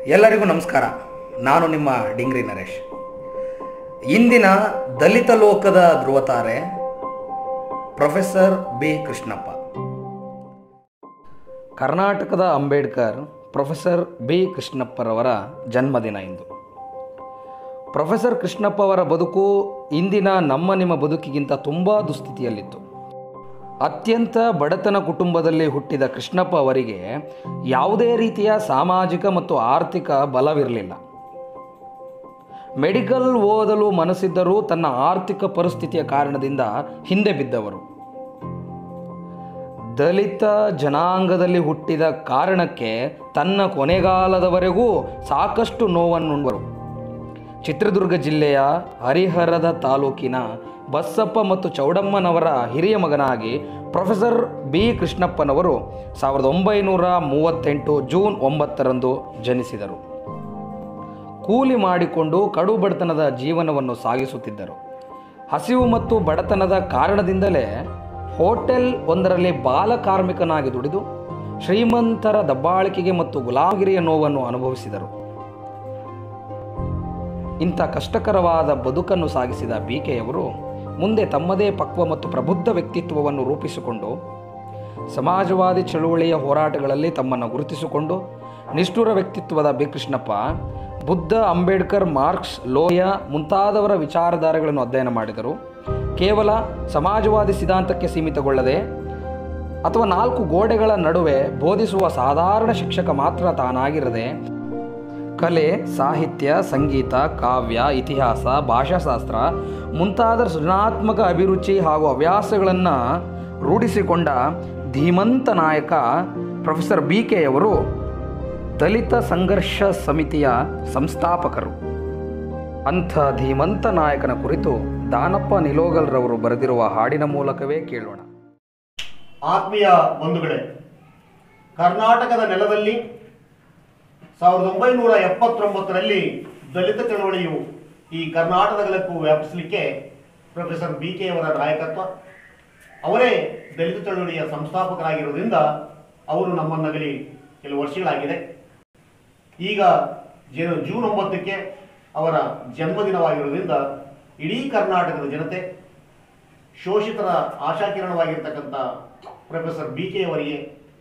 ಎಲ್ಲರಿಗೂ ನಮಸ್ಕಾರ ನಾನು ನಿಮ್ಮ ಡಿಂಗ್ರಿ ನರೇಶ್ ಇಂದಿನ ದಲಿತ ಲೋಕದ ಧ್ರುವತಾರೆ ಪ್ರೊಫೆಸರ್ ಬಿ ಕೃಷ್ಣಪ್ಪ ಕರ್ನಾಟಕದ ಅಂಬೇಡ್ಕರ್ ಪ್ರೊಫೆಸರ್ ಬಿ ಕೃಷ್ಣಪ್ಪರವರ ಜನ್ಮದಿನ ಇಂದು ಪ್ರೊಫೆಸರ್ ಕೃಷ್ಣಪ್ಪ ಅವರ ಬದುಕು ಇಂದಿನ ನಮ್ಮ ನಿಮ್ಮ ಬದುಕಿಗಿಂತ ತುಂಬ ದುಸ್ಥಿತಿಯಲ್ಲಿತ್ತು ಅತ್ಯಂತ ಬಡತನ ಕುಟುಂಬದಲ್ಲಿ ಹುಟ್ಟಿದ ಕೃಷ್ಣಪ್ಪ ಅವರಿಗೆ ಯಾವುದೇ ರೀತಿಯ ಸಾಮಾಜಿಕ ಮತ್ತು ಆರ್ಥಿಕ ಬಲವಿರಲಿಲ್ಲ ಮೆಡಿಕಲ್ ಓದಲು ಮನಸ್ಸಿದ್ದರೂ ತನ್ನ ಆರ್ಥಿಕ ಪರಿಸ್ಥಿತಿಯ ಕಾರಣದಿಂದ ಹಿಂದೆ ಬಿದ್ದವರು ದಲಿತ ಜನಾಂಗದಲ್ಲಿ ಹುಟ್ಟಿದ ಕಾರಣಕ್ಕೆ ತನ್ನ ಕೊನೆಗಾಲದವರೆಗೂ ಸಾಕಷ್ಟು ನೋವನ್ನುಂಡರು ಚಿತ್ರದುರ್ಗ ಜಿಲ್ಲೆಯ ಹರಿಹರದ ತಾಲೂಕಿನ ಬಸಪ್ಪ ಮತ್ತು ಚೌಡಮ್ಮನವರ ಹಿರಿಯ ಮಗನಾಗಿ ಪ್ರೊಫೆಸರ್ ಬಿ ಕೃಷ್ಣಪ್ಪನವರು ಸಾವಿರದ ಒಂಬೈನೂರ ಮೂವತ್ತೆಂಟು ಜೂನ್ ಒಂಬತ್ತರಂದು ಜನಿಸಿದರು ಕೂಲಿ ಮಾಡಿಕೊಂಡು ಕಡು ಬಡತನದ ಜೀವನವನ್ನು ಸಾಗಿಸುತ್ತಿದ್ದರು ಹಸಿವು ಮತ್ತು ಬಡತನದ ಕಾರಣದಿಂದಲೇ ಹೋಟೆಲ್ ಒಂದರಲ್ಲಿ ಬಾಲ ಕಾರ್ಮಿಕನಾಗಿ ದುಡಿದು ಶ್ರೀಮಂತರ ದಬ್ಬಾಳಿಕೆಗೆ ಮತ್ತು ಗುಲಾಮಗಿರಿಯ ನೋವನ್ನು ಅನುಭವಿಸಿದರು ಇಂಥ ಕಷ್ಟಕರವಾದ ಬದುಕನ್ನು ಸಾಗಿಸಿದ ಬಿಕೆಯವರು ಮುಂದೆ ತಮ್ಮದೇ ಪಕ್ವ ಮತ್ತು ಪ್ರಬುದ್ಧ ವ್ಯಕ್ತಿತ್ವವನ್ನು ರೂಪಿಸಿಕೊಂಡು ಸಮಾಜವಾದಿ ಚಳುವಳಿಯ ಹೋರಾಟಗಳಲ್ಲಿ ತಮ್ಮನ್ನು ಗುರುತಿಸಿಕೊಂಡು ನಿಷ್ಠುರ ವ್ಯಕ್ತಿತ್ವದ ಬಿ ಕೃಷ್ಣಪ್ಪ ಬುದ್ಧ ಅಂಬೇಡ್ಕರ್ ಮಾರ್ಕ್ಸ್ ಲೋಯ ಮುಂತಾದವರ ವಿಚಾರಧಾರೆಗಳನ್ನು ಅಧ್ಯಯನ ಮಾಡಿದರು ಕೇವಲ ಸಮಾಜವಾದಿ ಸಿದ್ಧಾಂತಕ್ಕೆ ಸೀಮಿತಗೊಳ್ಳದೆ ಅಥವಾ ನಾಲ್ಕು ಗೋಡೆಗಳ ನಡುವೆ ಬೋಧಿಸುವ ಸಾಧಾರಣ ಶಿಕ್ಷಕ ಮಾತ್ರ ತಾನಾಗಿರದೆ ಕಲೆ ಸಾಹಿತ್ಯ ಸಂಗೀತ ಕಾವ್ಯ ಇತಿಹಾಸ ಭಾಷಾಶಾಸ್ತ್ರ ಮುಂತಾದ ಸೃಜನಾತ್ಮಕ ಅಭಿರುಚಿ ಹಾಗೂ ಹವ್ಯಾಸಗಳನ್ನು ರೂಢಿಸಿಕೊಂಡ ಧೀಮಂತ ನಾಯಕ ಪ್ರೊಫೆಸರ್ ಬಿ ಕೆಯವರು ದಲಿತ ಸಂಘರ್ಷ ಸಮಿತಿಯ ಸಂಸ್ಥಾಪಕರು ಅಂಥ ಧೀಮಂತ ನಾಯಕನ ಕುರಿತು ದಾನಪ್ಪ ನಿಲೋಗಲ್ರವರು ಬರೆದಿರುವ ಹಾಡಿನ ಮೂಲಕವೇ ಕೇಳೋಣ ಆತ್ಮೀಯ ಬಂಧುಗಳೇ ಕರ್ನಾಟಕದ ನೆಲದಲ್ಲಿ ಸಾವಿರದ ಒಂಬೈನೂರ ಎಪ್ಪತ್ತೊಂಬತ್ತರಲ್ಲಿ ದಲಿತ ಚಳವಳಿಯು ಈ ಕರ್ನಾಟಕದಲ್ಲಕ್ಕೂ ವ್ಯಾಪಿಸಲಿಕ್ಕೆ ಪ್ರೊಫೆಸರ್ ಬಿ ಕೆ ಅವರ ನಾಯಕತ್ವ ಅವರೇ ದಲಿತ ಚಳವಳಿಯ ಸಂಸ್ಥಾಪಕರಾಗಿರೋದ್ರಿಂದ ಅವರು ನಮ್ಮನ್ನಗಲಿ ಕೆಲವು ವರ್ಷಗಳಾಗಿದೆ ಈಗ ಜನ ಜೂನ್ ಒಂಬತ್ತಕ್ಕೆ ಅವರ ಜನ್ಮದಿನವಾಗಿರೋದ್ರಿಂದ ಇಡೀ ಕರ್ನಾಟಕದ ಜನತೆ ಶೋಷಿತರ ಆಶಾಕಿರಣವಾಗಿರ್ತಕ್ಕಂಥ ಪ್ರೊಫೆಸರ್ ಬಿ ಕೆ ಅವರಿಗೆ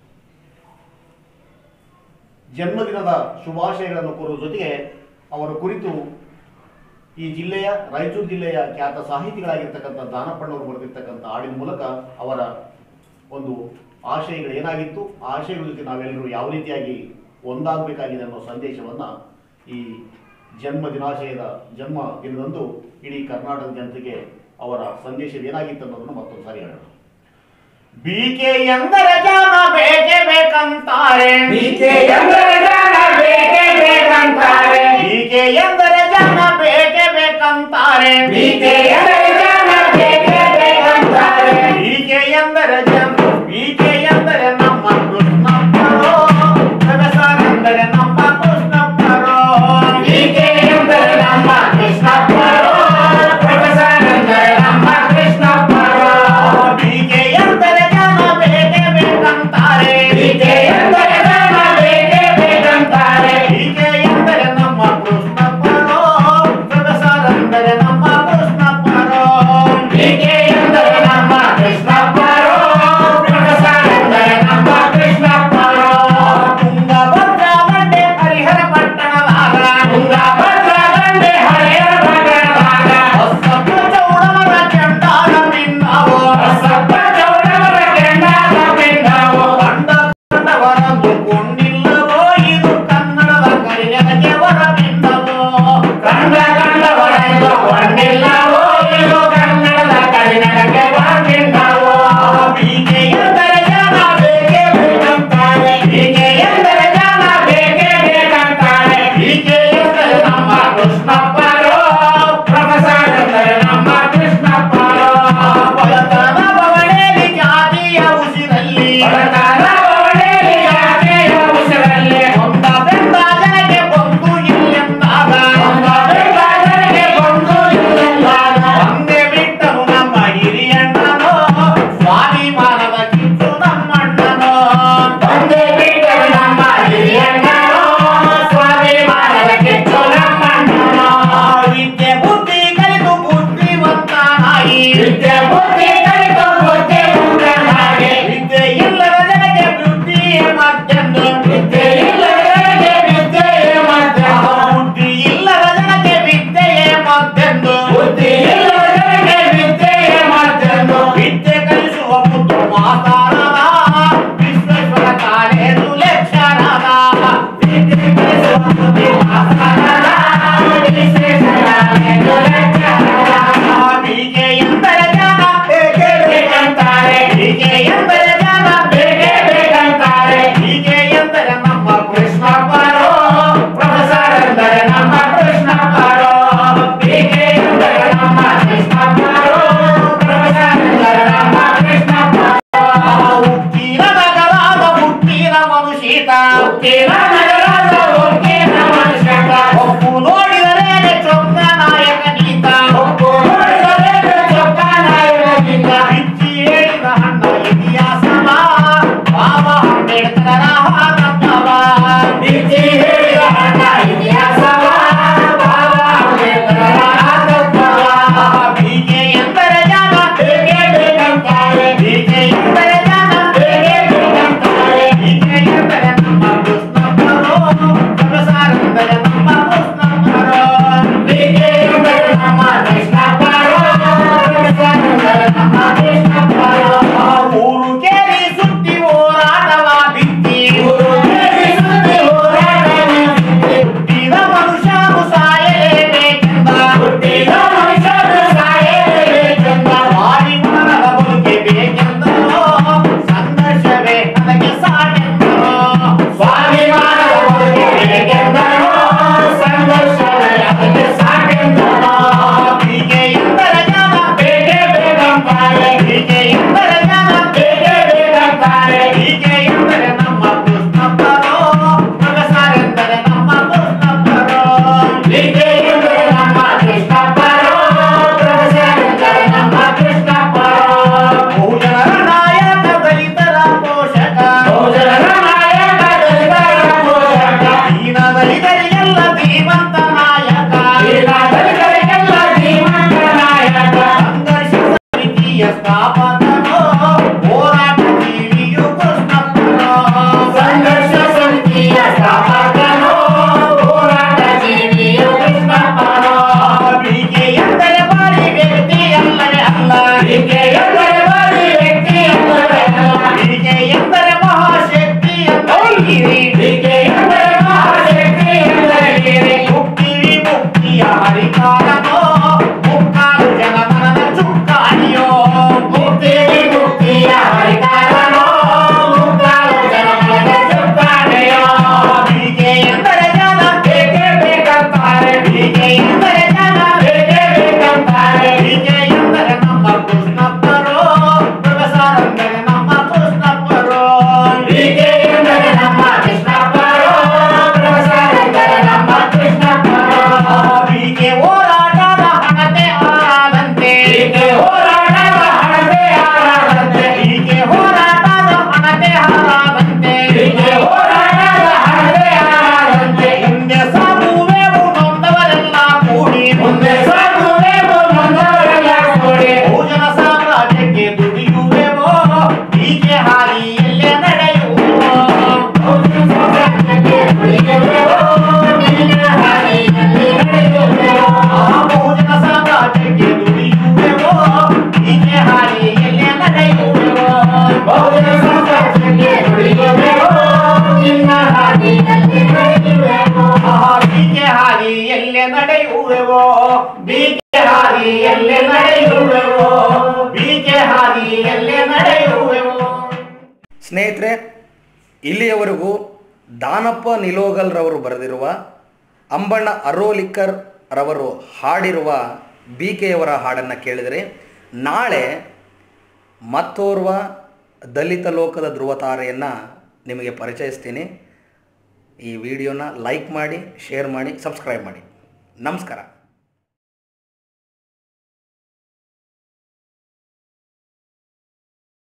ಜನ್ಮದಿನದ ಶುಭಾಶಯಗಳನ್ನು ಕೋರುವ ಜೊತೆಗೆ ಅವರ ಕುರಿತು ಈ ಜಿಲ್ಲೆಯ ರಾಯಚೂರು ಜಿಲ್ಲೆಯ ಖ್ಯಾತ ಸಾಹಿತಿಗಳಾಗಿರ್ತಕ್ಕಂಥ ದಾನಪ್ಪಣ್ಣವರು ಬರೆದಿರ್ತಕ್ಕಂಥ ಹಾಡಿನ ಮೂಲಕ ಅವರ ಒಂದು ಆಶಯಗಳು ಏನಾಗಿತ್ತು ಆ ಆಶಯಗಳ ಜೊತೆ ನಾವೆಲ್ಲರೂ ಯಾವ ರೀತಿಯಾಗಿ ಒಂದಾಗಬೇಕಾಗಿದೆ ಅನ್ನೋ ಸಂದೇಶವನ್ನು ಈ ಜನ್ಮ ದಿನಾಶಯದ ಜನ್ಮ ದಿನದಂದು ಇಡೀ ಕರ್ನಾಟಕದ ಜನತೆಗೆ ಅವರ ಸಂದೇಶ ಏನಾಗಿತ್ತು ಅನ್ನೋದನ್ನು ಮತ್ತೊಂದು ಸಾರಿ ಹೇಳೋಣ ಬಿಕೆ ಎಂದರೆ ಜನ ಬೇಕೇ ಬೇಕಂತಾರೆ ಬಿಕೆ ಎಂದರೆ ಜನ ಬೇಕೇ ಬೇಕಂತಾರೆ ಬಿಕೆ ಎಂದರೆ ಜನ ಬೇಕೇ ಬೇಕಂತಾರೆ ಬಿಕೆ ಎಂದರೆ ಜನ ಬೇಕೇ ಬೇಕಂತಾರೆ ಬಿಕೆ ಎಂದರೆ ಜನ ಬಿಕೆ ಎಂದರೆ ನಮ್ಮ ಕೃಷ್ಣಪ್ಪರೋ ಪ್ರೊಫೆಸರ್ ಎಂದರೆ ನಮ್ಮ ಕೃಷ್ಣಪ್ಪರೋ ಬಿಕೆ ಎಂದರೆ ನಮ್ಮ ಕೃಷ್ಣಪ್ಪರು ಪ್ರೊಫೆಸರ್ ಎಂದರೆ ನಮ್ಮ ಕೃಷ್ಣಪ್ಪರು ಬಿಕೆ ಎಂದರೆ ಜನ ಬೇಕೇ ಬೇಕಂತಾರೆ ಬಿಕೆ ಎಂದರೆ ಜನ ಬೇಕೇ ಬೇಕಂತಾರೆ ಬಿಕೆ ಎಂದರೆ ನಮ್ಮ ಕೃಷ್ಣಪ್ಪರೋ ಪ್ರೊಫೆಸರ್ ಎಂದರೆ ನಮ್ಮ ಕೃಷ್ಣಪ್ಪರೋ ಹುಟ್ಟಿದ ನಗರದ ಹುಟ್ಟಿದ ಮನುಷ್ಯಕ ಒಪ್ಪು ನೋಡಿದರೆ ಚೊಕ್ಕ ನಾಯಕ ನೀತ ಒಪ್ಪು ನೋಡಿದರೆ ಚೊಕ್ಕ ನಾಯಕನಿಂದ ಬಿಚ್ಚಿ ಹೇಳಿದ ಹಣ್ಣ ಇತಿಹಾಸವ ಬಾಬಾ ಅಂಬೇಡ್ಕರ ಹಾಕತ್ತವ ಬಿಚ್ಚಿ ಹೇಳಿದ ಹಣ ಇತಿಹಾಸವ ಬಾಬಾ ಅಂಬೇಡ್ಕರ ಆದತ್ತವ. ಬೀಗೆ ಎಂದರೆ ಜನ ಬೇಕೇ ಬೇಕಂತಾರೆ ಬೀಗೆ ಎಂದರೆ ಜನ ಬೇಕೇ ಬೇಕಂತಾರೆ ಬೀಗೆ ಎಂದರೆ ನಮ್ಮ ಕೃಷ್ಣಪ್ಪರು ಪ್ರೊಫೆಸರ್ ನಮ್ಮ ಕೃಷ್ಣಪ್ಪರು ಬೇಕೇ ಎಂದರೆ ನಮ್ಮ ಕೃಷ್ಣಪ್ಪರು ಪ್ರೊಫೆಸರ್ ಎಂದರೆ ನಮ್ಮ ಕೃಷ್ಣಪ್ಪರು ಆ ಊರು ಕೇರಿ ಸುತ್ತಿ ಹೋರಾಟವ ಬಿತ್ತಿ ಊರು ಕೇಳಿ ಸುದ್ದಿ ಹೋರಾಟವ ಬಿತ್ತಿ. ಹುಟ್ಟಿದ ಮನುಷ್ಯನು ಸಾಯಲೇಬೇಕೆಂದ ಹುಟ್ಟಿದ ಮನುಷ್ಯರು ಸಾಯಲೇಬೇಕೆಂದ ವಾರಿ ಮರಣದ ಬದುಕೆ ಬೇಕೆಂದರೋ ಸಂಘರ್ಷವೇ ನನಗೆ ಸಾಕೆಂದರೋ ಸ್ವಾಭಿಮಾನದ ಬದುಕೆ ಬೇಕೆಂದರೋ ಸಂಘರ್ಷವೇ ಅದಕ್ಕೆ ಸಾಕೆಂದರೋ ಹೀಗೆ ಎಂದರೆ ಜನ ಬೇಕೇ ಬೇಕಂತಾರೆ ಹೀಗೆ ಎಂದರೆ ಜನ ಬೇಕೇ ಬೇಕಂತಾರೆ ಹೀಗೆ ಎಂದರೆ ನಮ್ಮ ಕೃಷ್ಣಪ್ಪರೋ ಪ್ರೊಫೆಸರ್ ಎಂದರೆ ನಮ್ಮ ಕೃಷ್ಣಪ್ಪರೋ ಹೀಗೆ ಎಂದರೆ ನಮ್ಮ ಕೃಷ್ಣಪ್ಪರು ಪ್ರೊಫೆಸರ್ ಎಂದರೆ ನಮ್ಮ ಕೃಷ್ಣಪ್ಪರು ಬಹುಜನರ ನಾಯಕ ದಲಿತರ ಪೋಷಕ ಬಹುಜನರ ನಾಯಕ ದಲಿತರ ಪೋಷಕ ದೀನ ದಲಿತರಿಗೆಲ್ಲ ಧೀಮಂತ ನಾಯಕ ಈಗ ದಲಿತರಿಗೆಲ್ಲ ಧೀಮಂತ ನಾಯಕ ಸಂಘರ್ಷ ಸಮಿತಿಯ ಸ್ಥಾಪಕನು ಹೋರಾಟ ಜೀವಿಯು ಕೃಷ್ಣಪ್ಪನು ಸಂಘರ್ಷ ಸಮಿತಿಯ ಸ್ಥಾಪಕನು ಹೋರಾಟ ಜೀವಿಯು ಕೃಷ್ಣಪ್ಪನು ಹೀಗೆ ಎಂದರೆ ಬಾರಿ ವ್ಯಕ್ತಿ ಅಲ್ಲವೇ ಅಲ್ಲ ಹೀಗೆ ಎಂದರೆ ಬರೀ ವ್ಯಕ್ತಿ ಎಂದರೆ ಅಲ್ಲ. ಹೀಗೆ ಎಂದರೆ ಮಹಾಶಕ್ತಿ ಎಂದರೆ ಹೀಗೆ ಎಂದರೆ ಮಹಾಶಕ್ತಿ ಎಂದರೆ ಹೀಗೆ. ಮುಕ್ತಿ ಮುಕ್ತಿಯ ಹರಿಕಾರನೋ ಮುಕ್ಕಾಲು ಜನ ಮನದ ಚುಕ್ಕಾಣಿಯೋ ಮುಕ್ತಿ ಮುಕ್ತಿಯ ಹರಿಕಾರನೋ ಮುಕ್ಕಾಲು ಜನಮನದ ಚುಕ್ಕಾಣಿಯೋ. ಹೀಗೆ ಎಂದರೆ ಜನ ಬೇಕೇ ಬೇಕಂತಾರೆ ಹೀಗೆ ಎಂದರೆ ಜನ ಬೇಕೇ ಬೇಕಂತಾರೆ ಹೀಗೆ ಎಂದರೆ ನಮ್ಮ ಕೃಷ್ಣಪ್ಪರು ಪ್ರೊಫೆಸರ್ ಅಂದರೆ ನಮ್ಮ ಕೃಷ್ಣಪ್ಪರು ಹೀಗೆ ಎಂದರೆ ನಮ್ಮ ಕೃಷ್ಣಪ್ಪರು ಪ್ರೊಫೆಸರ್ ಎಂದರೆ ನಮ್ಮ ಕೃಷ್ಣಪ್ಪರು ಹೀಗೆ ಹೋರಾಟದ ಹಣತೆ ಆದಂತೆ ಹೀಗೆ ಹೋರಾಟದ ಹಣತೆ ಹಾರಾದಂತೆ ಹೀಗೆ ಹೋರಾಟದ ಹಣತೆ ಹಾರಾದಂತೆ ಹೀಗೆ ಹೋರಾಟದ ಹಣತೆ ಹಾರಾದಂತೆ ಮುಂದೆ ಸಾಗುವೆವು ನೊಂದವರೆಲ್ಲ ಕೂಡಿ ಮುಂದೆ ಸಾಗುವೆವು ನೊಂದವರೆಲ್ಲ ಕೂಡಿ ಭೋಜನ ಸಾಮ್ರಾಜ್ಯಕ್ಕೆ ದುಡಿಯುವೆವೋ ಹೀಗೆ ಹಾರಿ ಎಲ್ಲೇ ನಡೆಯುವೆವೋ ಆ ಭೋಜನ ಸಾಮ್ರಾಜ್ಯಕ್ಕೆ ದುಡಿಯುವೆವೋ ಹೀಗೆ ಹಾರಿ ಎಲ್ಲೇ ನಡೆಯುವೆವೋ ಆ ಹೀಗೆ ಹಾರಿ ಎಲ್ಲೇ ನಡೆಯುವೆವೋ ಬೀಗೆ ಹಾರಿ ಎಲ್ಲೇ ನಡೆಯುವೆವೋ ಬೀಗೆ ಹಾರಿ ಎಲ್ಲೇ ನಡೆಯುವೆವೋ ಸ್ನೇಹಿತರೆ ಇಲ್ಲಿಯವರೆಗೂ ದಾನಪ್ಪ ನಿಲೋಗಲ್ರವರು ಬರೆದಿರುವ ಅಂಬಣ್ಣ ಅರೋಲಿಕ್ಕರ್ ರವರು ಹಾಡಿರುವ ಬಿ ಕೆಯವರ ಹಾಡನ್ನು ಕೇಳಿದರೆ ನಾಳೆ ಮತ್ತೋರ್ವ ದಲಿತ ಲೋಕದ ಧ್ರುವತಾರೆಯನ್ನು ನಿಮಗೆ ಪರಿಚಯಿಸ್ತೀನಿ ಈ ವಿಡಿಯೋನ ಲೈಕ್ ಮಾಡಿ ಶೇರ್ ಮಾಡಿ ಸಬ್ಸ್ಕ್ರೈಬ್ ಮಾಡಿ ನಮಸ್ಕಾರ